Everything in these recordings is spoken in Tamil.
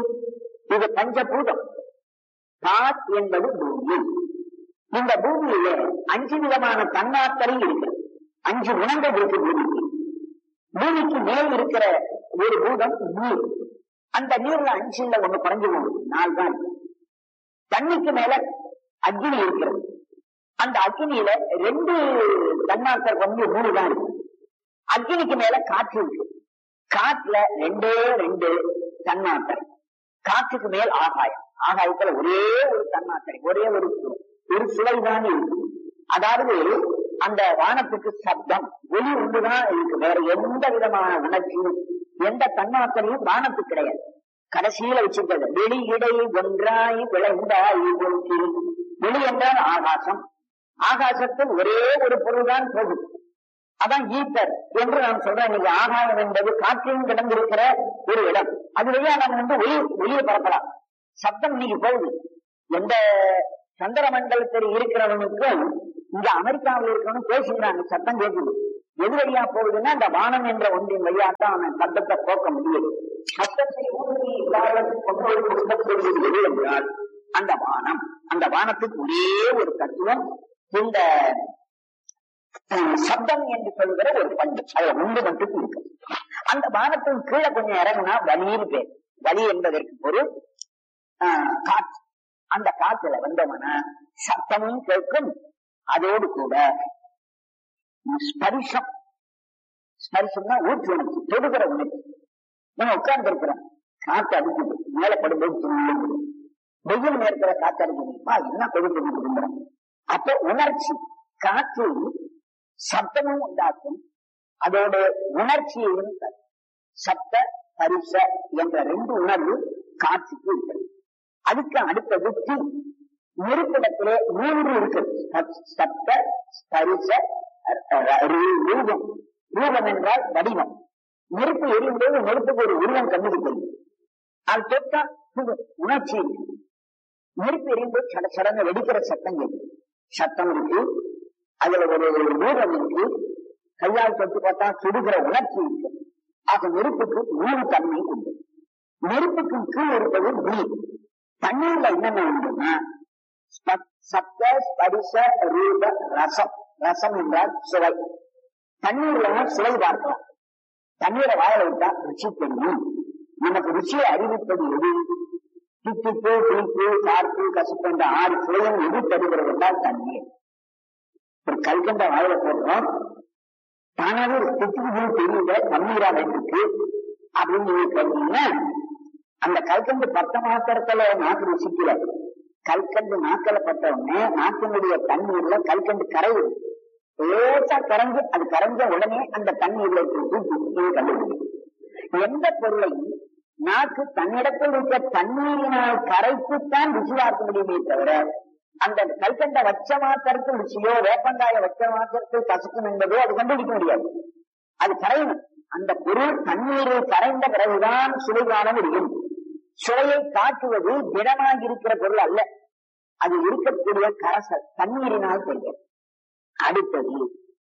இது பஞ்சபூதம் தாத் என்பது பூமி இந்த பூமியிலே அஞ்சு விதமான தன்னாத்தரை இருக்கு அஞ்சு குணங்கள் இருக்கு பூமிக்கு பூமிக்கு மேல் இருக்கிற ஒரு பூதம் நீர் அந்த நீர்ல அஞ்சுல ஒண்ணு குறைஞ்சு போகுது நாலு தான் இருக்கு. தண்ணிக்கு மேல அக்னி இருக்கிறது அந்த அக்னியில ரெண்டு தன்னாத்தர் வந்து மூணு தான் இருக்கு அக்னிக்கு மேல காற்று இருக்கு காற்றுல ரெண்டே ரெண்டு தன்னாத்தரை காற்றுக்கு மேல் ஆகாயம் ஆகாயத்துல ஒரே ஒரு தன்னாத்தரை ஒரே ஒரு சு- ஒரு சுவைதான் இருக்கு அதாவது அந்த வானத்துக்கு சப்தம் ஒளி ஒன்றுதான் இருக்கு வேற எந்த விதமான உணர்ச்சியும் எந்த தன்னாத்தரையும் வானத்துக்கு கிடையாது கடைசியில வச்சிருக்கிறது வெளி இடை ஒன்றாய் விளைந்தாய் போற்றி. வெளி என்றால் ஆகாசம் ஆகாசத்தில் ஒரே ஒரு பொருள் தான் போகும் அதான் ஈத்தர் என்று நான் சொல்றேன் இன்னைக்கு ஆகாயம் என்பது காற்றிலும் கிடந்திருக்கிற ஒரு இடம் அது வழியா நம்ம வந்து ஒளி ஒளியை பரப்பலாம் சப்தம் இன்னைக்கு போகுது எந்த சந்திர மண்டலத்தில் இருக்கிறவனுக்கும் இங்க அமெரிக்காவில் இருக்கிறவனும் பேசுகிறாங்க சத்தம் கேட்குது எது வழியா போகுதுன்னா அந்த வானம் என்ற ஒன்றின் வழியா தான் அவன் சத்தத்தை போக்க முடியும் சத்தத்தை ஊடுருவி எல்லாரும் கொண்டு வந்து கொடுக்கக்கூடியது எது என்றால் அந்த வானம் அந்த வானத்துக்கு ஒரே ஒரு தத்துவம் இந்த அஹ், சப்தம் என்று சொல்கிற ஒரு பண்பு அதுல ஒன்று மட்டும் இருக்கு அந்த வானத்தின் கீழே கொஞ்சம் இறங்குனா வலின்னு பேர் வலி என்பதற்கு பொருள் ஆஹ், காற்று அந்த காத்துல வந்தவன சத்தமும் கேட்கும் அதோடு கூட ஸ்பரிசம் ஸ்பரிசம்னா ஊற்று உணர்ச்சி தொடுகிற உணர்ச்சி நம்ம உட்கார்ந்து இருக்கிறோம் காத்து அடிக்குது மேல படும்போது துள்ளுது. வெயில் நேரத்துல காத்து அடிக்குதுப்பா என்ன கொடுத்து விரும்புறோம் அப்ப உணர்ச்சி காற்று சப்தமும் உண்டாக்கும் அதோட உணர்ச்சியையும் தரும். சப்த பரிச என்ற ரெண்டு உணர்வு காற்றுக்கு இருக்கிறது அதுக்கு அடுத்தது தீ நெருப்பிடத்திலே மூன்று இருக்குது சப்- சப்த ஸ்பரிச ர- ர- ரூ- ரூபம் ரூபம் என்றால் வடிவம் நெருப்பு எரியும் போது நெருப்புக்கு ஒரு உருவம் கண்டுபிடிக்கிறது அது தொட்டா சுடு- உணர்ச்சி இருக்கு நெருப்பு எரியும் போது சட சடங்க வெடிக்கிற சத்தம் கேட்குது சத்தம் இருக்கு அதுல ஒரு ரூபம் இருக்கு கையால் தொட்டு பார்த்தா சுடுகிற உணர்ச்சி இருக்கு ஆக நெருப்புக்கு மூணு தன்மை உண்டு நெருப்புக்கு கீழ் இருப்பது நீர் தண்ணீர்ல என்னென்ன உண்டுன்னா ஸ்ப- சப்த ஸ்பரிச ரூப ரசம் ரசம் என்றால் சுவை தண்ணீர்ல சுவை பார்க்கலாம் தண்ணீரை வாழ விட்டா ருச்சி தெரியும் நமக்கு ருச்சியை அறிவிப்பது எது தித்திப்பு புளிப்பு கார்ப்பு கசப்பு என்ற ஆறு சுவையும் எது தருகிறது என்றால் தண்ணீர் ஒரு கல்கண்ட வாயில போடுறோம் தானாவே ஒரு தித்திப்பு தெரியல தண்ணீரா வேண்டிருக்கு அப்படின்னு நீங்க கேட்டீங்கன்னா அந்த கல்கண்டு பத்த மாத்திரத்துல நாக்கு ருசிக்கல கல்கண்டு நாக்கில பட்ட உடனே நாக்கினுடைய தண்ணீர்ல கல்கண்டு கரையுது லேசா கரைஞ்சு அது கரைஞ்ச உடனே அந்த தண்ணீர்ல இருக்கிற தூக்கி கண்டுபிடிக்கும் எந்த பொருளையும் நாக்கு தன்னிடத்தில் இருக்க தண்ணீரினால் கரைத்துத்தான் ருசி பார்க்க முடியுமே தவிர அந்த கல்கண்ட வச்ச மாத்திரத்தில் ருசியோ வேப்பங்காய வச்ச மாத்திரத்தில் கசக்கும் என்பதோ அது கண்டுபிடிக்க முடியாது அது கரையணும் அந்த பொருள் தண்ணீரில் கரைந்த பிறகுதான் சுவை காண முடியும் சுவையை காட்டுவது திடமாக இருக்கிற பொருள் அல்ல அது இருக்கக்கூடிய கரசல் தண்ணீரினால் தெரியும் அடுத்தது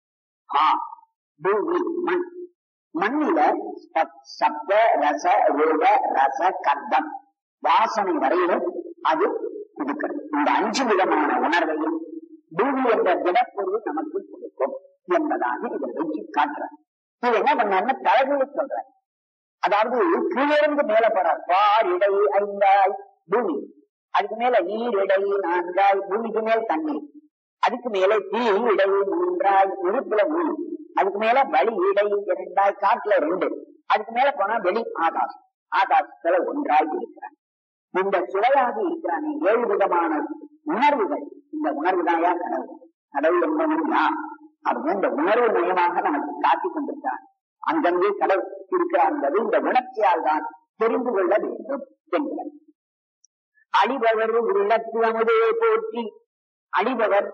ஆ பூமி மண் மண்ணில சப்- சப்த ரச ரூப ரச கந்தம் வாசனை வரையிலும் அது கொடுக்கிறது இந்த அஞ்சு விதமான உணர்வையும் பூமி என்ற திடப்பொருள் நமக்கு கொடுக்கும் என்பதாக இதை வச்சு காட்டுறார் இது என்ன பண்ணாருன்னா தலைகளை சொல்றார் அதாவது கீழிருந்து மேல போறார் பார் இடை ஐந்தாய் பூமி அதுக்கு மேல நீர் இடை நான்காய் பூமிக்கு மேல் தண்ணீர் அதுக்கு மேல தீ இடை மூன்றாய் நெருப்புல மூணு அதுக்கு மேல வழி இடை இரண்டாய் காட்டுல ரெண்டு அதுக்கு மேல போனா வெளி ஆகாசம் ஆகாசத்துல ஒன்றாய் இருக்கிறான் இந்த சுவையாக இருக்கிறானே ஏழு விதமான உணர்வுகள் இந்த உணர்வு தான் கடவுள் கடவுள் என்பவன் யார் அப்படின்னு இந்த உணர்வு நயமாக நமக்கு காட்டிக் கொண்டிருக்கிறான் அங்கங்கே கடவுள் இருக்கிறார் என்பது இந்த உணர்ச்சியால் தான் தெரிந்து கொள்ள வேண்டும் என்கிறார் அழிபவர் உள்ளத்து அமுதே போற்றி அழிபவர்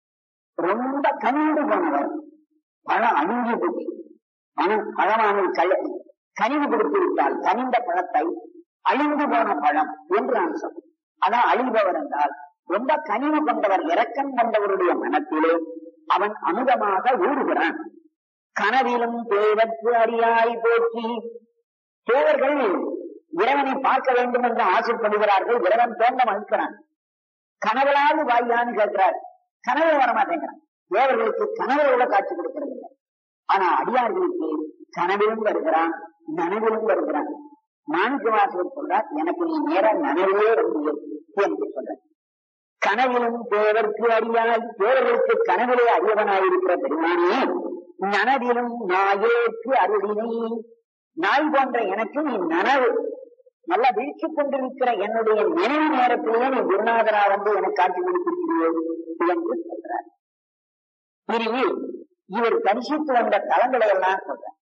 ரொம்ப கனிந்து போனவர் பழம் அழிஞ்சு போச்சு பணம் பழமான கல் கனிவு கொடுத்திருந்தால் கனிந்த பழத்தை அழிந்து போன பழம் என்று நான் சொல்றேன் அதான் அழிபவர் என்றால் ரொம்ப கனிவு கொண்டவர் இரக்கம் கொண்டவருடைய மனத்திலே அவன் அமுதமாக ஊறுகிறான் கனவிலும் தேவற்கு அறியாய் போற்றி தேவர்கள் இறைவனை பார்க்க வேண்டும் என்று ஆசைப்படுகிறார்கள் இறைவன் தோண்ட மறுக்கிறான் கனவுளாவது வாயான்னு கேட்கிறார் கனவு வர மாட்டேங்கிறான் தேவர்களுக்கு கனவு கூட காட்சி கொடுக்கிறது இல்லை ஆனா அடியார்களுக்கு கனவிலும் வருகிறான் நனவிலும் வருகிறான் மாணிக்கவாசகர் சொல்றார் எனக்கு நீ நேரம் நனவிலே வந்து என்று சொல்ற கனவிலும் தேவர்க்கு அறியாய் தேவர்களுக்கு கனவிலே அறியவனாயிருக்கிற பெருமானே நனவிலும் நாயேற்கு அருளினை நாய் போன்ற எனக்கு நீ நனவு நல்லா வீழ்ச்சி கொண்டிருக்கிற என்னுடைய நினைவு நேரத்திலேயே நீ குருநாதரா வந்து எனக்கு காட்சி கொடுத்திருக்கிறீர்கள் என்று சொல்றார் இறுதி இவர் தரிசித்து வந்த தலங்களை எல்லாம் சொல்றார்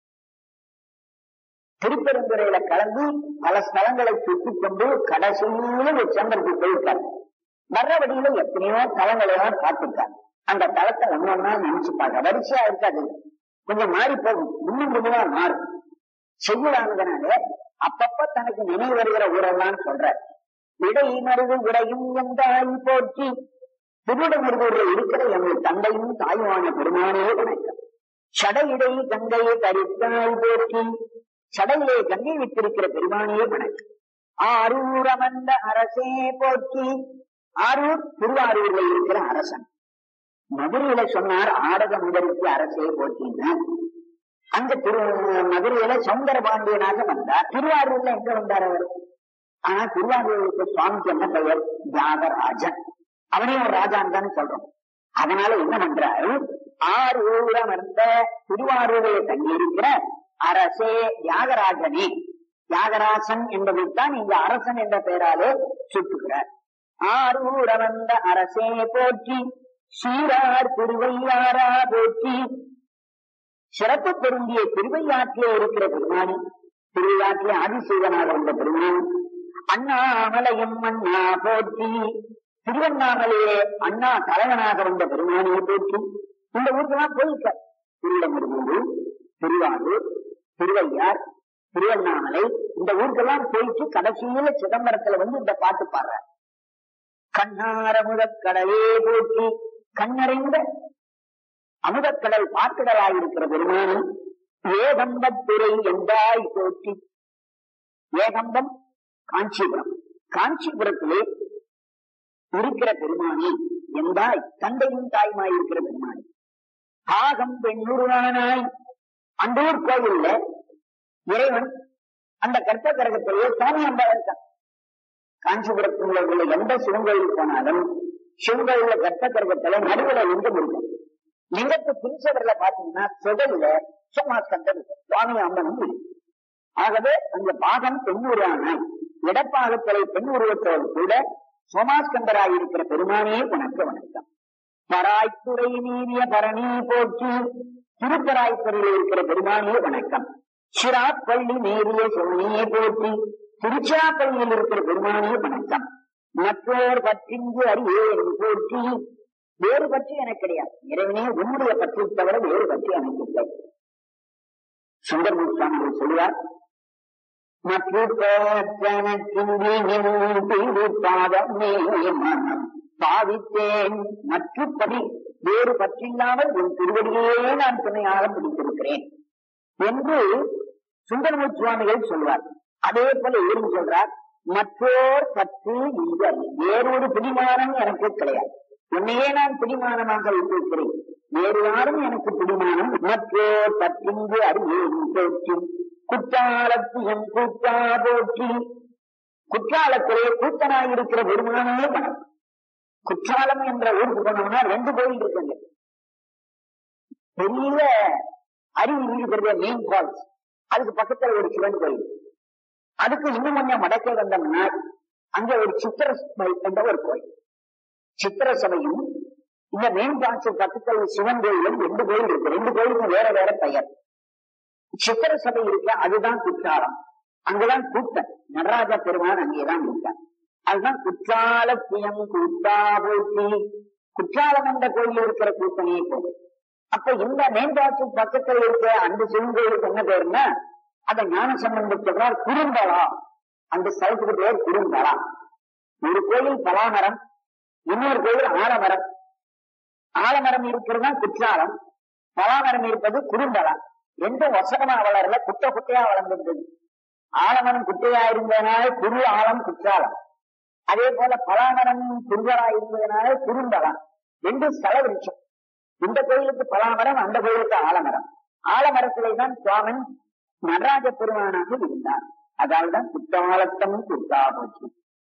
திருப்பெருந்துறையில கலந்து பல ஸ்தலங்களை சுற்றி கொண்டு கடைசியில ஒரு சந்திரக்கு போயிருக்காரு வர்ற வழியில எத்தனையோ தலங்களை எல்லாம் பார்த்திருக்காரு அந்த தலத்தை ஒன்னொன்னா நினைச்சு பார்க்க வரிசையா இருக்காது கொஞ்சம் மாறி போகும் இன்னும் கொஞ்சமா மாறும் செய்யலானதுனால அப்பப்ப தனக்கு நினைவு வருகிற ஊரெல்லாம் சொல்ற இடை மருது உடையும் என்றாய் போற்றி திருவிடமருதூர்ல இருக்கிற எங்கள் தந்தையும் தாயுமான பெருமானே வணக்கம் சடையிடை கங்கையை தரித்தாய் போற்றி சடையிலே கங்கை விட்டிருக்கிற பெருமானே வணக்கம் ஆரூர் அமர்ந்த அரசே போற்றி ஆரூர் திருவாரூர்ல இருக்கிற அரசன் மதுரையில சொன்னார் ஆடக முதலுக்கு அரசே போற்றினார் அங்க திரு மதுரையில சௌந்தர பாண்டியனாக வந்தார் திருவாரூர்ல எங்க வந்தார் அவர் ஆனா திருவாரூருக்கு சுவாமிக்கு என்ன பெயர் தியாகராஜன் அவனே ஒரு ராஜான் தானே சொல்றோம் அதனால என்ன பண்றாரு ஆறு ஊரம் இருந்த திருவாரூரில் தங்கியிருக்கிற அரசே தியாகராஜனே தியாகராசன் என்பதைத்தான் இங்க அரசன் என்ற பெயராலே சுட்டுகிறார் ஆறு ஊரம் வந்த அரசே போற்றி சீரார் திருவையாரா போற்றி சிறப்பு பொருந்திய திருவையாற்றிலே இருக்கிற பெருமானி திருவையாற்றிலே ஆதிசேவனாக இருந்த பெருமானி அண்ணாமலையும் அண்ணா போற்றி திருவண்ணாமலையே அண்ணா தலைவனாக வந்த பெருமானியை போற்றி இந்த ஊருக்கெல்லாம் போயிருக்க திருவிடமுருகூர் திருவாரூர் திருவையார் திருவண்ணாமலை இந்த ஊருக்கெல்லாம் போயிட்டு கடைசியில சிதம்பரத்துல வந்து இந்த பாட்டு பாடுறார் கண்ணார முதற்கடலே போற்றி கண்ணறைந்த அமுதக்கடல் பாட்டுடலாயிருக்கிற பெருமானி ஏகம்பத்துறை என்றாய் போற்றி ஏகம்பம் காஞ்சிபுரம் காஞ்சிபுரத்திலே இருக்கிற பெருமானி என்றாய் தந்தையும் தாயுமாய் இருக்கிற பெருமானி ஆகம் பெண்ணுருவானாய் அண்டூர் கோயில்ல இறைவன் அந்த கற்ப கிரகத்திலேயே சுவாமி அம்பாள் இருக்கான் காஞ்சிபுரத்தில் உள்ள எந்த சிவன் கோயில் போனாலும் சிவன் கோயில்ல கற்ப கிரகத்துல நடுவுல லிங்கம் இருக்கும் லிங்கத்து பின்சவர்ல பாத்தீங்கன்னா சுதையில சும்மா கண்டது சுவாமி அம்மனும் இருக்கு ஆகவே அந்த பாகம் பெண்ணுருவான இடப்பாகத்தலை பெண் உருவத்தோடு கூட சோமாஸ்கந்தராய் இருக்கிற பெருமானே உனக்கு வணக்கம் பராய்த்துறை மீறிய பரணி போற்றி திருப்பராய்த்துறையில் இருக்கிற பெருமானே வணக்கம் சிராப்பள்ளி மீறிய சிவனையே போற்றி திருச்சிராப்பள்ளியில் இருக்கிற பெருமானே வணக்கம் மற்றோர் பற்றிங்கு அறியேன் போற்றி வேறு பற்றி எனக்கு கிடையாது இறைவனே உன்னுடைய பற்றி தவிர வேறு பற்றி எனக்கு இல்லை சுந்தரமூர் சுவாமிகள் சொல்லுவார் மனம் பாவித்தேன் மற்றுப்படி வேறு பற்றில்லாமல் உன் திருவடியே நான் துணையாக பிடித்திருக்கிறேன் என்று சுந்தரமூர் சுவாமிகள் சொல்வார் அதே போல ஏறும் சொல்றார் மற்றோர் பற்று இல்லை வேறொரு பிடிமானம் எனக்கு கிடையாது உன்னையே நான் பிடிமானமாக வைத்திருக்கிறேன் வேறு யாரும் எனக்கு பிடிமானம் மற்றோர் பற்றிங்கு அறியேன் போற்றி குற்றாலத்தியம் கூட்டா போற்றி குற்றாலத்திலே கூத்தனாயிருக்கிற பெருமானே மனம் குற்றாலம் என்ற ஊருக்கு போனோம்னா ரெண்டு கோயில் இருக்குங்க பெரிய அருவி இருக்கிற மெயின் ஃபால்ஸ் அதுக்கு பக்கத்துல ஒரு சிவன் கோயில் அதுக்கு இன்னும் கொஞ்சம் மடக்கே வந்தோம்னா அங்க ஒரு சித்திர சபை என்ற ஒரு கோயில் சித்திர சபையும் இந்த மெயின் ஃபால்ஸ் பக்கத்துல சிவன் கோயிலும் ரெண்டு கோயில் இருக்கு ரெண்டு கோயிலுக்கும் வேற வேற பெயர் சித்திர சபை இருக்க அதுதான் குற்றாலம் அங்கதான் கூட்டம் நடராஜா பெருமான் அங்கேதான் இருக்கான் அதுதான் குற்றால புயம் கூட்டா போட்டி குற்றாலம் என்ற கோயில் இருக்கிற கூட்டமே போகும் அப்ப இந்த மேம்பாட்டு பக்கத்துல இருக்க அந்த சிவன் கோயிலுக்கு என்ன பேருன்னா அந்த ஞான சம்பந்தம் சொல்றார் குறும்பலா அந்த ஸ்தலத்துக்கு பேர் குறும்பலா ஒரு கோயில் பலாமரம் இன்னொரு கோயில் ஆலமரம் ஆலமரம் இருக்கிறதா குற்றாலம் பலாமரம் இருப்பது குறும்பலா எந்த வசனமா வளரல குட்டை குட்டையா வளர்ந்திருந்தது ஆலமரம் குட்டையா இருந்ததுனால குரு ஆலம் குற்றாலம் அதே போல பலாமரம் குருவரா இருந்ததுனால குறும்பலம் ரெண்டு ஸ்தல விருட்சம் இந்த கோயிலுக்கு பலாமரம் அந்த கோயிலுக்கு ஆலமரம் ஆலமரத்திலே தான் சுவாமன் நடராஜ பெருமானாக இருந்தார் அதால்தான் குற்றாலத்தம் குற்றா போச்சு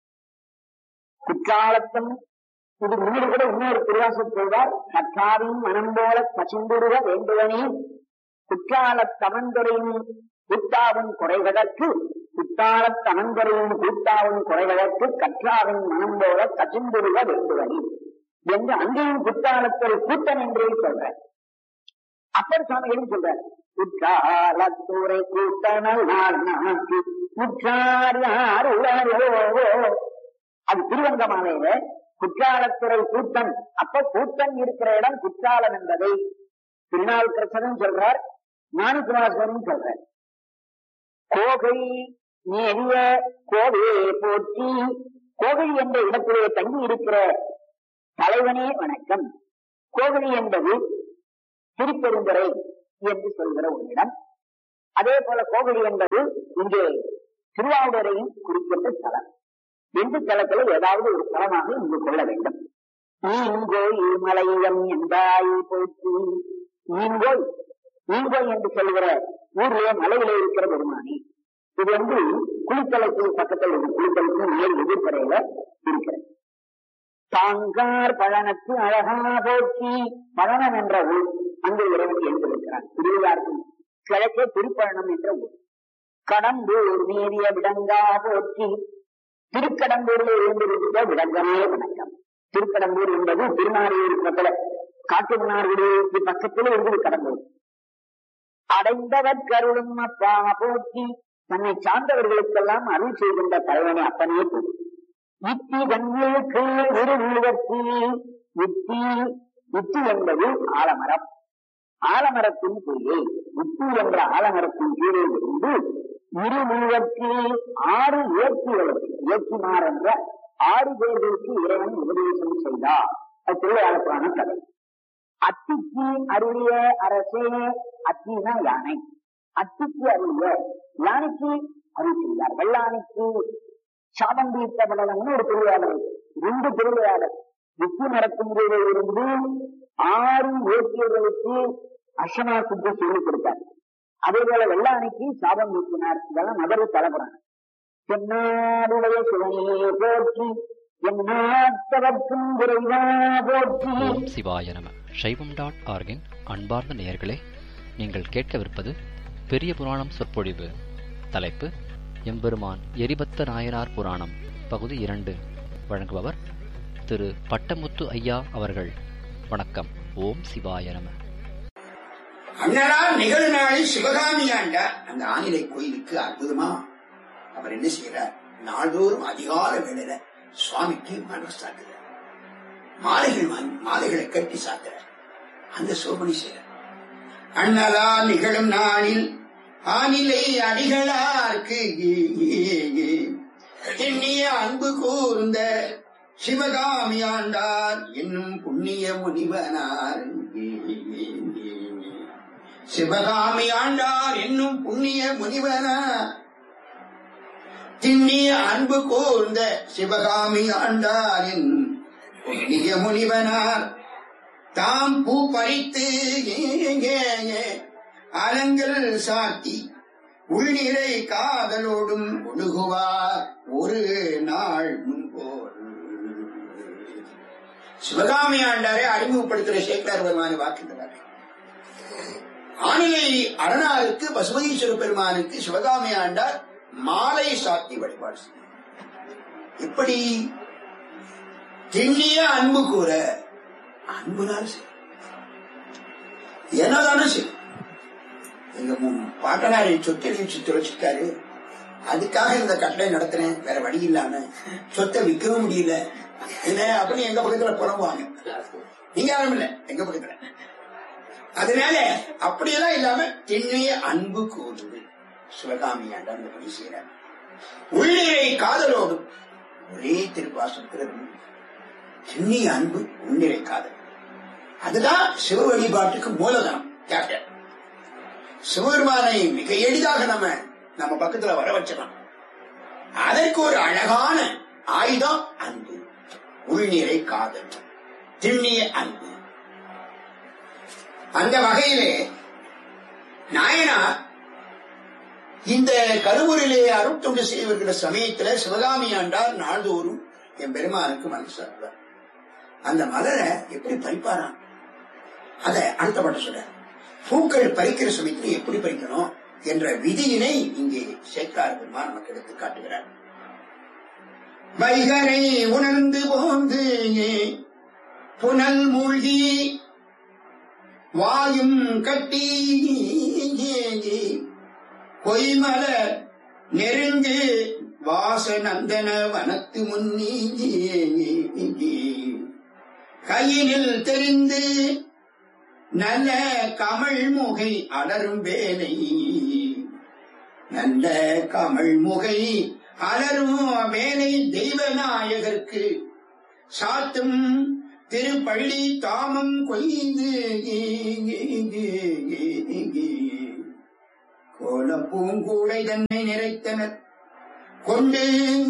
குற்றாலத்தம் இது முன்னாடி கூட இன்னொரு திருவாசல் சொல்வார் கற்றாவின் மனம் போல பசுந்துருக வேண்டுவனே குற்றாலத் தமந்துரையின் கூட்டாவும் குறைவதற்கு குற்றாலத் தமந்துரையின் கூட்டாவும் குறைவதற்கு கற்றாவின் மனம் போல கசிந்துருக வேண்டுவனே என்று அங்கேயும் குற்றாலத்தில் கூட்டம் என்றே சொல்ற அப்பர் சுவாமி என்ன சொல்றார் குற்றாலத்துறை கூட்டணல் நாள் நமக்கு குற்றார் யார் உளரோ அது திருவங்கமாலையில குற்றாலத்துறை கூட்டம் அப்ப கூட்டம் இருக்கிற இடம் குற்றாலம் என்பதை திருநாவுக்கரசனும் சொல்றார் ஞானகுமாரசுவரும் சொல்றார் கோகை நேரிய கோவையை போற்றி கோகை என்ற இடத்திலே தங்கி இருக்கிற தலைவனே வணக்கம் கோகலி என்பது திருப்பெருந்துறை என்று சொல்கிற ஒரு இடம் அதே போல கோகலி என்பது இங்கே திருவாவூரையும் குறிப்பிட்ட ஸ்தலம் ரெண்டு தலத்துல ஏதாவது ஒரு ஸ்தலமாக இங்கு கொள்ள வேண்டும் ஈங்கோய் மலையம் என்றாய் போற்றி ஈங்கோய் ஈங்கோய் என்று சொல்கிற ஊர்ல மலையில இருக்கிற பெருமானி இது வந்து குளித்தலைக்கு பக்கத்தில் இருக்கு குளித்தலைக்கு மேல் எதிர்ப்பறையில இருக்கிறது தாங்கார் பழனத்து அழகா போற்றி பழனம் என்ற ஊர் அங்கு இறைவன் எழுந்திருக்கிறான் திருவிழாருக்கு கிழக்கே திருப்பழனம் என்ற ஊர் கடம்பூர் மீறிய விடங்கா போற்றி திருக்கடம்பூர்ல எழுந்திருக்கிற விடங்கமே வணக்கம் திருக்கடம்பூர் என்பது திருநாரையூர் பக்கத்துல காட்டுமன்னார்குடிக்கு பக்கத்தில் இருந்தது கடம்பூர் அடைந்தவர் கருளும் அப்பா போற்றி தன்னை சார்ந்தவர்களுக்கெல்லாம் அருள் செய்கின்ற தலைவனை அப்பனே போற்றி யுத்தி கண்களுக்கு ஒரு உருவத்தி யுத்தி யுத்தி என்பது ஆலமரம் ஆலமரத்தின் கீழே யுத்தி என்ற ஆலமரத்தின் கீழே இருந்து இரு முழுவற்கு ஆறு ஏற்றிகளுக்கு ஏற்றினார் என்ற ஆறு பேர்களுக்கு இறைவன் உபதேசம் செய்தார் அது திருவிழாக்கான கதை அத்திக்கு அருளிய அரசே அத்தினா யானை அத்திக்கு அருளிய யானைக்கு அருள் செய்தார் வெள்ளானைக்கு சாபம் தீர்த்த படலம்னு ஒரு திருவிழாடல் ரெண்டு திருவிழாடல் வித்தி மரத்தின் கீழே இருந்து ஆறு ஏற்றியர்களுக்கு அஷமா சுத்தி சொல்லிக் கொடுத்தார் அதே போல வெள்ளானைக்கு சாபம் நீக்கினார் இதெல்லாம் மதுரை தலைப்புறாங்க தென்னாடுடைய சிவனையே போற்றி என்னாட்டவர்க்கும் விரைவா போற்றி ஓம் சிவாய நம சைவம் டாட் ஆர்கின் அன்பார்ந்த நேயர்களே நீங்கள் கேட்கவிருப்பது பெரிய புராணம் சொற்பொழிவு தலைப்பு எம்பெருமான் எரிபத்த நாயனார் புராணம் பகுதி இரண்டு வழங்குபவர் திரு பட்டமுத்து ஐயா அவர்கள் வணக்கம் ஓம் சிவாய நம அண்ணனார் நிகழ் நாளில் சிவகாமி ஆண்டார் அந்த ஆனிலை கோயிலுக்கு அற்புதமா அவர் என்ன செய்யறார் நாள்தோறும் அதிகால வேளையில சுவாமிக்கு மலர் சாத்துறார் மாலைகள் வாங்கி மாலைகளை கட்டி சாத்துறார் அந்த சோபனை செய்யறார் அண்ணலால் நிகழும் நாளில் ஆனிலை அடிகளார்க்கு எண்ணிய அன்பு கூர்ந்த சிவகாமி ஆண்டார் என்னும் புண்ணிய முனிவனார் சிவகாமி ஆண்டார் என்னும் புண்ணிய முனிவனார் திண்ணிய அன்பு கூர்ந்த சிவகாமி ஆண்டாரின் புண்ணிய முனிவனார் தாம் பூ பறித்து அலங்கள் சாத்தி உள்நிலை காதலோடும் ஒழுகுவார் ஒரு நாள் முன்போல் சிவகாமி ஆண்டாரை அறிமுகப்படுத்துகிற சேக்கர் பெருமானை வாக்குகிறார் ஆணிலை அரணாருக்கு பசுபதீஸ்வர பெருமானுக்கு சிவகாமி ஆண்டார் மாலை சாத்தி வழிபாடு செய்தார். எப்படி திண்ணிய அன்பு கூற அன்புனால் செய்யும் என்னதானே செய்யும் எங்க மு- பாட்டனாரை சொத்தை வச்சு துளைச்சிட்டாரு அதுக்காக இந்த கட்டளை நடத்துறேன் வேற வழி இல்லாம சொத்தை விற்கவும் முடியல என்ன அப்படின்னு எங்க பக்கத்துல புலம்புவாங்க நீங்க யாரும் இல்ல எங்க பக்கத்துல அதனால அப்படியெல்லாம் இல்லாம திண்ணிய அன்பு கூறுது சிவகாமி ஆண்டார் இந்த பணி செய்யறார் உள்ளிரை காதலோடும் ஒரே திருப்பாசத்தில் திண்ணிய அன்பு உன்னிறை காதல் அதுதான் சிவ வழிபாட்டுக்கு மூலதனம் கேப்டன் சிவபெருமானை மிக எளிதாக நம்ம நம்ம பக்கத்துல வர வச்சிடலாம் அதற்கு ஒரு அழகான ஆயுதம் அன்பு உள்நீரை காதல் திண்ணிய அன்பு அந்த வகையிலே நாயனார் இந்த கருவூரிலே அருட்தொண்டு செய்து வருகிற சமயத்துல சிவகாமி ஆண்டார் நாள்தோறும் என் பெருமானுக்கு மனசு அந்த மலரை எப்படி பறிப்பாராம் அத அடுத்த பாட்டு சொல்ற பூக்கள் பறிக்கிற சமயத்துல எப்படி பறிக்கணும் என்ற விதியினை இங்கே சேக்கார் பெருமான் நமக்கு எடுத்து காட்டுகிறார் வைகரை உணர்ந்து போந்து புனல் மூழ்கி வாயும் கட்டி பொய்மலர் நெருங்கு வாசநந்தன வனத்து முன்னி கையினில் தெரிந்து நல்ல கமல் முகை அலரும் வேலை நல்ல கமல் முகை அலரும் வேலை தெய்வநாயகர்க்கு சாத்தும் திருப்பள்ளி தாமம் கொய்து கோல பூங்கூடை தன்னை நிறைத்தனர் கொண்டு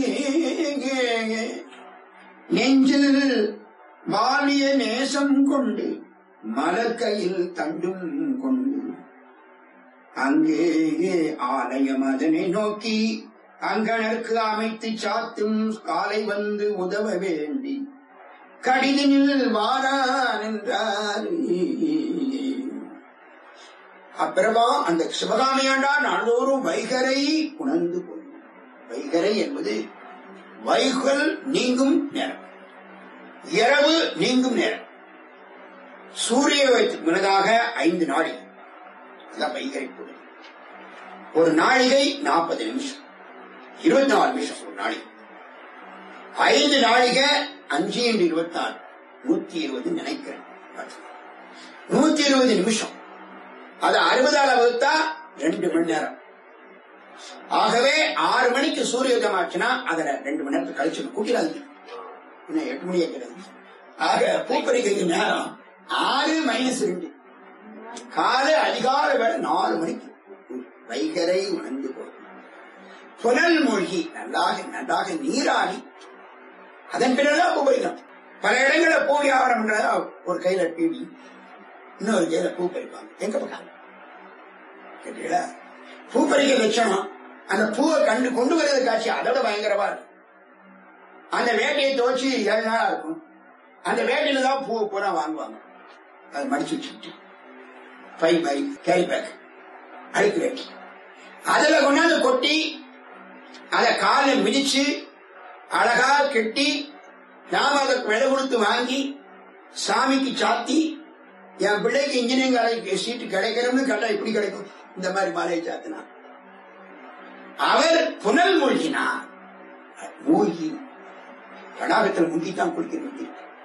நெஞ்சில் வாலிய நேசம் கொண்டு மலர்கையில் தண்டும் கொண்டு அங்கே ஆலயம் அதனை நோக்கி அங்கனருக்கு அமைத்து சாத்தும் காலை வந்து உதவ வேண்டி கடிதினில் வாரான் என்றார் அப்புறமா அந்த சிவகாமியாண்டா நாள்தோறும் வைகரை உணர்ந்து போய் வைகரை என்பது வைகல் நீங்கும் நேரம் இரவு நீங்கும் நேரம் சூரிய முன்னதாக ஐந்து நாளிகை அதான் வைகரை பொழுது ஒரு நாழிகை நாற்பது நிமிஷம் இருபத்தி நாலு நிமிஷம் ஒரு நாளிகை ஐந்து நாழிகை அஞ்சு என்று இருபத்தி நாலு நூத்தி இருபது நினைக்கிறேன் நூத்தி இருபது நிமிஷம் அது அறுபதால வகுத்தா ரெண்டு மணி நேரம் ஆகவே ஆறு மணிக்கு சூரியோதயம் ஆச்சுன்னா அதுல ரெண்டு மணி நேரத்துக்கு கழிச்சு கூட்டிடாதீங்க இன்னும் எட்டு மணி ஆகிறது ஆக பூப்பறிக்கைக்கு நேரம் ஆறு மைனஸ் ரெண்டு காலை அதிகாலை வேலை நாலு மணிக்கு வைகரை உணர்ந்து போய் புனல் மூழ்கி நல்லாக நன்றாக நீராடி அதன் பிறகுதான் பூ பறிக்கணும் பல இடங்களில் பூ வியாபாரம் பண்றதா ஒரு கையில பீடி இன்னொரு கையில பூ பறிப்பாங்க எங்க பக்கம் கேட்டீங்களா பூ பறிக்க லட்சணம் அந்த பூவை கண்டு கொண்டு வருவது காட்சி அதோட பயங்கரமா இருக்கும் அந்த வேட்டையை துவச்சு ஏழு நாளா இருக்கும் அந்த வேட்டையில தான் பூவை பூரா வாங்குவாங்க அதை மடிச்சு வச்சுட்டு பை பை கேரி பேக் அழுக்கு வேட்டி அதுல கொண்டாந்து கொட்டி அதை காலை மிதிச்சு அழகா கெட்டி நாம அதை விலை கொடுத்து வாங்கி சாமிக்கு சாத்தி என் பிள்ளைக்கு இன்ஜினியரிங் காலேஜ் சீட்டு கிடைக்கிறோம்னு கேட்டா இப்படி கிடைக்கும் இந்த மாதிரி மாலையை சாத்தினா அவர் புனல் மூழ்கினார் மூழ்கி தடாகத்தில் முங்கித்தான் குளிக்க வேண்டி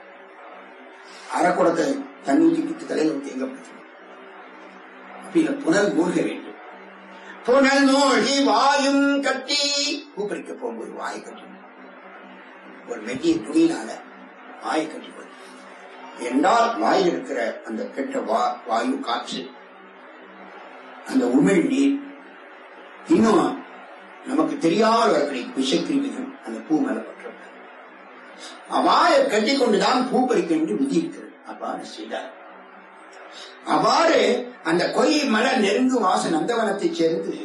அரைக்குடத்தை தண்ணி ஊற்றி விட்டு தலையில ஊற்றி எங்க பிடிக்கணும் அப்படி புனல் மூழ்க வேண்டும் புனல் மூழ்கி வாயும் கட்டி கூப்பிடிக்க போகும்போது வாய் கட்டி ஒரு மெட்டிய துணியினால வாயை கட்டி போய் என்றால் வாயில் இருக்கிற அந்த கெட்ட வா வாயு காற்று அந்த உமிழ் நீர் இன்னும் நமக்கு தெரியாத வரக்கூடிய விஷக்கிருமிகள் அந்த பூ மேல பட்டிருக்க அவ்வாறு கட்டி கொண்டுதான் பூ பறிக்க என்று விதி இருக்கிறது அவ்வாறு செய்தார் அவ்வாறு அந்த கொய் மலர் நெருங்கு வாச நந்தவனத்தை சேர்ந்து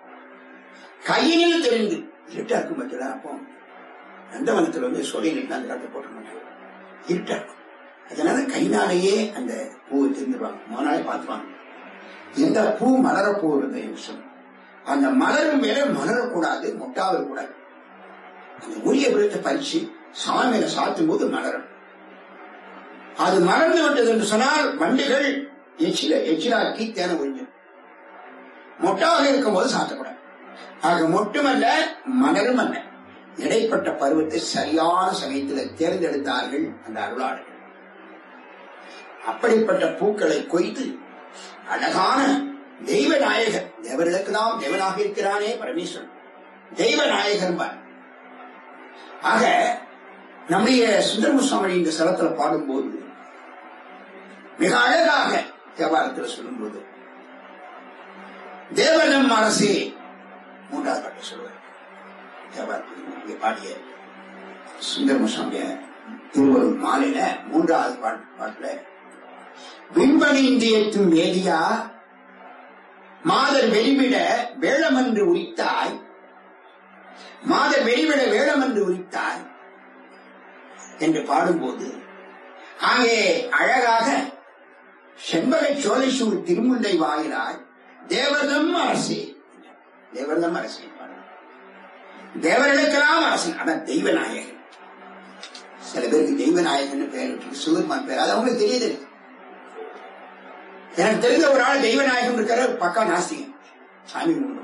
கையினில் தெரிந்து இருட்டா இருக்கும் பட்சம் அப்போ நந்தவனத்துல வந்து சொல்லிட்டு அந்த காலத்தை போட்ட மாட்டாங்க இருட்டா இருக்கும் அதனால கைனாலேயே அந்த பூவை தெரிஞ்சிருவாங்க மோனாலே பார்த்துவாங்க எந்த பூ மலர போகிறது விஷயம் அந்த மலரும் மேல மலரக்கூடாது மொட்டாவது கூடாது அந்த உரிய விழுத்தை பறிச்சு சாமி மேல சாத்தும் போது மலரும் அது மலர்ந்து விட்டது என்று சொன்னால் வண்டுகள் எச்சில எச்சிலாக்கி தேன ஒழிஞ்சும் மொட்டாக இருக்கும் போது சாத்தக்கூடாது ஆக மொட்டுமல்ல மலரும் அல்ல இடைப்பட்ட பருவத்தை சரியான சமயத்தில் தேர்ந்தெடுத்தார்கள் அந்த அருளாளர்கள் அப்படிப்பட்ட பூக்களை கொய்து அழகான தெய்வ நாயகர் தேவர்களுக்கெல்லாம் தேவனாக இருக்கிறானே பரமேஸ்வரன் தெய்வ நாயகர் ஆக நம்முடைய சுந்தரம சுவாமி இந்த ஸ்தலத்துல பாடும்போது மிக அழகாக தேவாரத்தில் சொல்லும்போது தேவனம் அரசே மூன்றாவது பாட்டை சொல்லுவார் தேவாரத்தில் இங்கே பாடிய சுந்தரமுசாமிய திருவள்ளுவர் மாலையில மூன்றாவது பாட்டு பாட்டுல விண்பணிந்தேற்றும் வேதியா மாதர் வெளிவிட வேளமென்று உரித்தாய் மாதர் வெளிவிட வேளமென்று உரித்தாய் என்று பாடும்போது அங்கே அழகாக செண்பகை சோலைசூர் திருமுல்லை வாயிலாய் தேவதம் அரசே தேவதம் அரசே தேவர்களுக்கெல்லாம் அரசன் அதான் தெய்வ நாயகன் சில பேருக்கு தெய்வ நாயகன் பெயர் இருக்கு சிவருமான் பேர் அது அவங்களுக்கு தெரியுது எனக்கு தெரிஞ்ச ஒரு ஆள் தெய்வ நாயகம் இருக்கிற பக்கா நாஸ்திகம் சாமி கும்பிடும்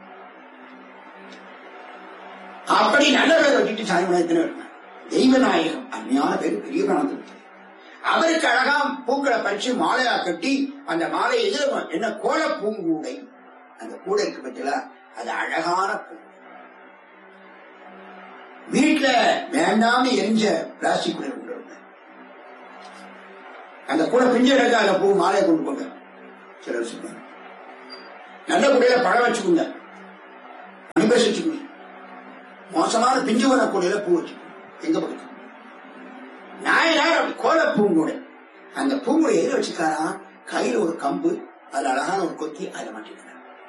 அப்படி நல்ல பேர் வச்சுட்டு சாமி கும்பிடத்தின இருந்தான் தெய்வ நாயகம் அருமையான பேர் பெரிய பணம் அவருக்கு அழகா பூக்களை பறிச்சு மாலையா கட்டி அந்த மாலை எதிர என்ன கோல பூங்கூடை அந்த கூடை இருக்கு பத்தில அது அழகான பூ வீட்டுல வேண்டாம்னு எரிஞ்ச பிளாஸ்டிக் கூட கொண்டு வந்தேன் அந்த கூட பிஞ்சு எடுக்க அந்த பூ மாலையை கொண்டு போங்க சிலர் சொல்லுவாங்க நல்ல கூடையில பழம் வச்சுக்கோங்க அனுபவிச்சு வச்சுக்கோங்க மோசமான பிஞ்சு வர கூடையில பூ வச்சுக்கோங்க எங்க படுத்து நாயனார் அப்படி கோல பூங்கூடை அந்த பூங்குடை எது வச்சுக்காரா கையில ஒரு கம்பு அதுல அழகான ஒரு கொத்தி அதுல மாட்டிக்கிறார்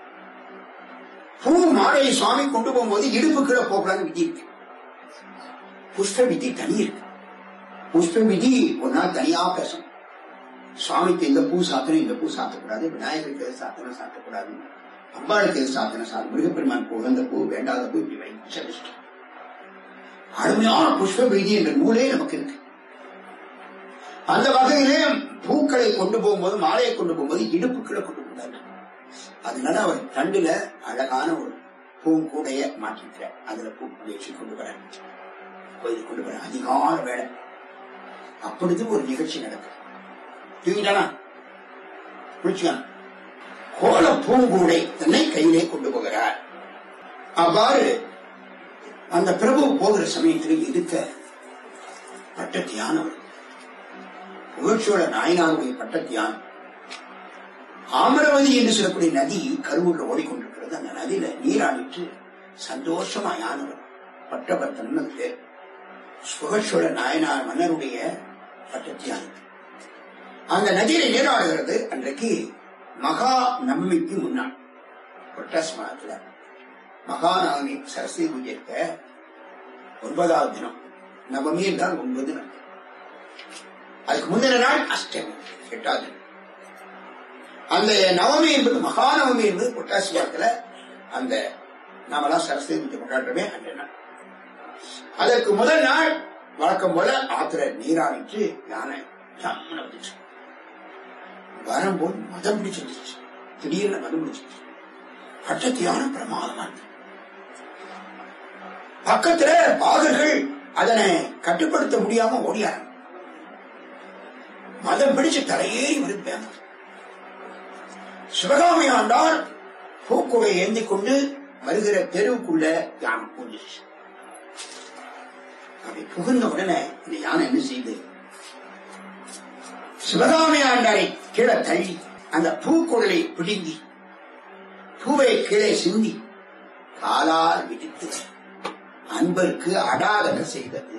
பூ மாலையை சுவாமி கொண்டு போகும்போது இடுப்பு கீழே போகலான்னு விதி இருக்கு புஷ்ப விதி தனி இருக்கு புஷ்ப விதி ஒரு நாள் தனியா பேசணும் சுவாமிக்கு இந்த பூ சாத்தணும் இந்த பூ சாத்தக்கூடாது விநாயகருக்கு எது சாத்தணும் சாத்தக்கூடாது அம்பாளுக்கு எது சாத்தணும் சாத்தணும் முருகப்பெருமான் பூ உகந்த பூ வேண்டாத பூ இப்படி வைக்க சொல்லிட்டு அருமையான புஷ்ப விதி என்ற நூலே நமக்கு இருக்கு அந்த வகையிலே பூக்களை கொண்டு போகும்போது மாலையை கொண்டு போகும்போது இடுப்புக்களை கொண்டு போனார் அதனால அவர் தண்டுல அழகான ஒரு பூங்கூடைய மாட்டிருக்கிறார் அதுல பூ வச்சு கொண்டு வர கோயிலுக்கு கொண்டு வர அதிகால வேலை அப்பொழுது ஒரு நிகழ்ச்சி நடக்குது தூங்கிட்டானா குளிச்சுக்கான கோல பூங்கூடை தன்னை கையிலே கொண்டு போகிறார் அவ்வாறு அந்த பிரபு போகிற சமயத்தில் இருக்க பட்டத்தியானவர் புகழ்ச்சியோட நாயனாருடைய பட்டத்தியான் ஆமரவதி என்று சொல்லக்கூடிய நதி கருவூர்ல ஓடிக்கொண்டிருக்கிறது அந்த நதியில நீராடிட்டு சந்தோஷமா யானவர் பட்டபர்த்தன் பேர் சுகச்சோழ நாயனார் மன்னருடைய பட்டத்தியான் அந்த நதியில நீராடுகிறது அன்றைக்கு மகா நவமிக்கு முன்னாள் புரட்டாசி மாதத்துல மகாநவமி சரஸ்வதி பூஜைக்க ஒன்பதாவது தினம் நவமி என்றால் ஒன்பது நாள் அதுக்கு முந்தின நாள் அஷ்டமி எட்டாவது நாள். அந்த நவமி என்பது மகாநவமி என்பது புரட்டாசி மாதத்துல அந்த நாமெல்லாம் சரஸ்வதி பூஜை கொண்டாடுறோமே அந்த நாள் அதற்கு முதல் நாள் வழக்கம் போல ஆத்திர நீராடிட்டு யானை ஜம்முன்னு வந்துச்சு வரும்போது மதம் பிடிச்சிருந்துச்சு திடீர்னு மதம் பிடிச்சிருச்சு பட்டத்தியான பிரமாதமா இருக்கு பக்கத்துல பாகர்கள் அதனை கட்டுப்படுத்த முடியாம ஓடியாரு மதம் பிடிச்சு தலையேறி விரும்பாங்க சிவகாமி ஆண்டால் பூக்குடை ஏந்தி கொண்டு வருகிற தெருவுக்குள்ள யானை பூந்துச்சு அப்படி புகுந்த உடனே இந்த யானை என்ன செய்யுது சிவகாமி ஆண்டாரை கீழே தள்ளி அந்த பூக்குழலை பிடுங்கி பூவை கீழே சிந்தி காலால் விதித்து அன்பருக்கு அடாதக செய்தது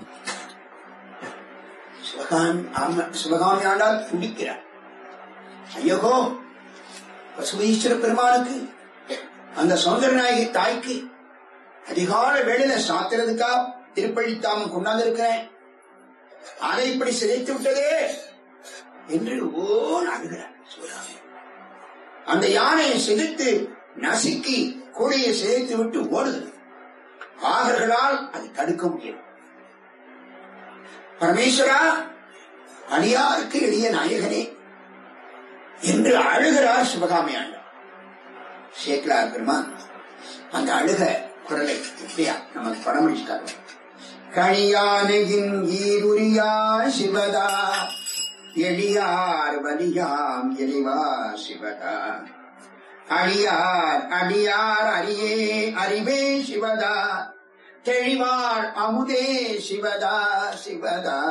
சிவகாமி ஆம- சிவகாமி ஆண்டால் துடிக்கிறார் ஐயகோ பசுவீஸ்வர பெருமானுக்கு அந்த சௌந்தரநாயகி தாய்க்கு அதிகால வேளையில சாத்திரதுக்கா திருப்பழித்தாமம் கொண்டாந்து இருக்கிறேன் அதை இப்படி சிதைத்து விட்டதே என்று ஓர் அழுகிறார் சிவகாமி அந்த யானையை சிதைத்து நசுக்கி கூடையை சிதைத்து விட்டு ஓடுது பாகர்களால் அதை தடுக்க முடியும் பரமேஸ்வரா அடியாருக்கு எளிய நாயகனே என்று அழுகிறார் சிவகாமி ஆண்டார் சேக்கலார் பெருமான் அந்த அழுக குரலை எப்படியா நமக்கு படம் அடிச்சுட்டாங்க கணியானையின் ஈருரியா சிவதா எளியார் வலியாம் எளிவா சிவதா அடியார் அடியார் அரியே அறிவே சிவதா தெளிவார் அமுதே சிவதா சிவதா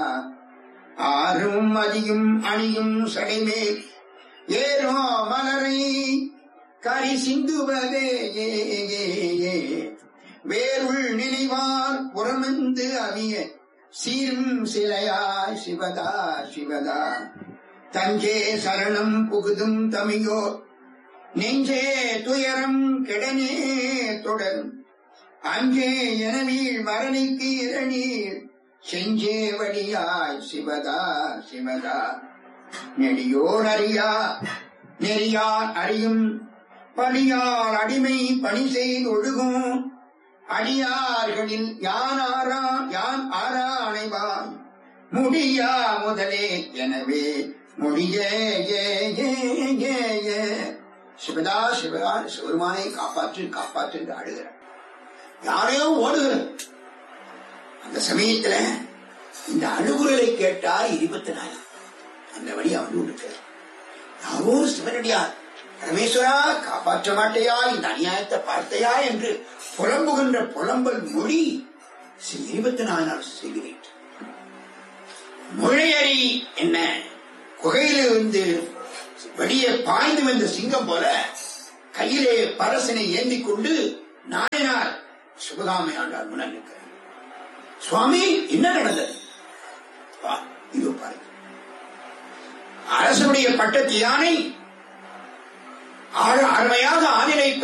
ஆறும் மதியும் அணியும் சடைமேல் ஏறோ மலரை கரி சிந்துவதே ஏ, ஏ, ஏ. வேருள் நினைவார் புறமெந்து அவிய சீரும் சிலையாய் சிவதா சிவதா தஞ்சே சரணம் புகுதும் தமிழோ நெஞ்சே துயரம் கெடனே தொடரும் அஞ்சே எனவீழ் மரணிக்கு இரணீர் செஞ்சே வழியாய் சிவதா சிவதா நெடியோர் அறியா நெறியார் அறியும் பணியார் அடிமை பணி செய்து ஒழுகும் அடியார்களில் யான் ஆரா யான் ஆரா அணைவாய் முடியா முதலே எனவே முடிய ஏ ஏ ஏ ஏ சிவதா சிவதா சிவருமானை காப்பாற்று காப்பாற்று என்று அழுகிறார் யாரையோ ஓடுகிறார் அந்த சமயத்துல இந்த அழுகுரலை கேட்டார் இருபத்தி நாலு அந்த வழி அவன் இருக்கிறார் யாரோ சிவனடியார் பரமேஸ்வரா காப்பாற்ற மாட்டையா இந்த அநியாயத்தை பார்த்தையா என்று புலம்புகின்ற புலம்பல் மொழி ஸ்ரீ இருபத்தி நாலு செய்கிறேன் மொழியறி என்ன குகையிலிருந்து வெளியே பாய்ந்து வந்த சிங்கம் போல கையிலே பரசனை ஏந்திக் கொண்டு நாயனார் சிவகாமி ஆண்டார் முன்னால் நிற்கிறார் சுவாமி என்ன நடந்தது வா, இதோ பாருங்க அரசனுடைய பட்டத்து யானை ஆழ- அருமையாக ஆனிலை